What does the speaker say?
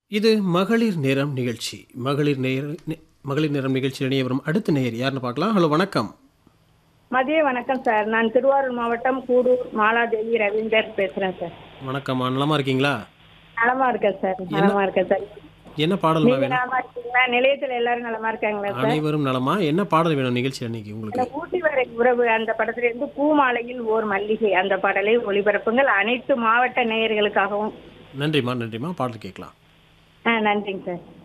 இது மகளிர் நேரம் நிகழ்ச்சி மகளிர் நேர நி- மகளிர் நேரம் நிகழ்ச்சியில் இணைய வரும் அடுத்த நேயர் யாருன்னு பார்க்கலாம் ஹலோ வணக்கம் மதிய வணக்கம் சார் நான் திருவாரூர் மாவட்டம் கூடூர் மாலாதேவி ரவீந்தர் பேசுறேன் சார் வணக்கம் நலமா இருக்கீங்களா நலமா இருக்கேன் சார் நலமா இருக்கேன் சார் என்ன பாடல்மா நீங்க வேணும் நலமா இருக்கீங்களா நிலையத்துல எல்லாரும் நலமா இருக்காங்களா சார் அனைவரும் நலமா என்ன பாடல் வேணும் நிகழ்ச்சி அன்னைக்கு உங்களுக்கு இந்த ஊட்டி வரை உறவு அந்த படத்துல இருந்து பூமாலையில் ஓர் மல்லிகை அந்த பாடலை ஒளிபரப்புங்கள் அனைத்து மாவட்ட நேயர்களுக்காகவும் நன்றிம்மா நன்றிம்மா பாடல் கேட்கலாம் ஆ நன்றிங்க சார்